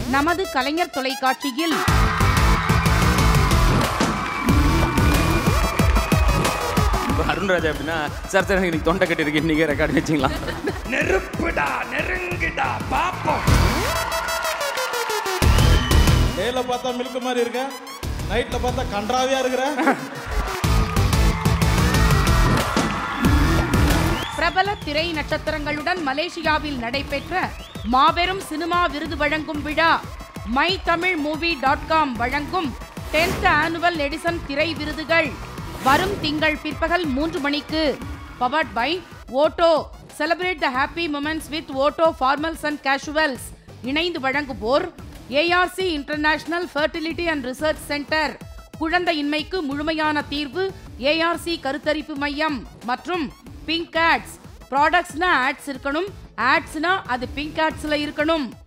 நமது கலைஞர் தொலைக்காட்சியில் இப்போ அருண்ராஜா எப்படின்னா சார் சார் எனக்கு தொண்டை கட்டி இருக்கு இன்னைக்கு ரெக்கார்ட் வச்சிங்களா நெருப்புடா நெருங்குடா பாப்போம் டேல பார்த்தா மில்க் மாதிரி இருக்க நைட்ல பார்த்தா கன்றாவியா இருக்கிற பிரபல திரை நட்சத்திரங்களுடன் மலேசியாவில் நடைபெற்ற மாபெரும் சினிமா விருது வழங்கும் விழா my Tamil movie dot com வழங்கும் 10th ஆனுவல் எடிசன் திரை விருதுகள் வரும் திங்கள் பிற்பகல் மூன்று மணிக்கு powered by Otto celebrate the happy moments with Otto formals and casuals இணைந்து வழங்குவோர் ARC international fertility and research centre குழந்தையின்மைக்கு முழுமையான தீர்வு ஏஆர்சி கருத்தரிப்பு மையம் மற்றும் பிங்க் ஆட்ஸ் ப்ராடக்ட்ஸ்னா ஆட்ஸ் இருக்கணும் ஆட்ஸ்னா அது பிங்க் ஆட்ஸ்ல இருக்கணும்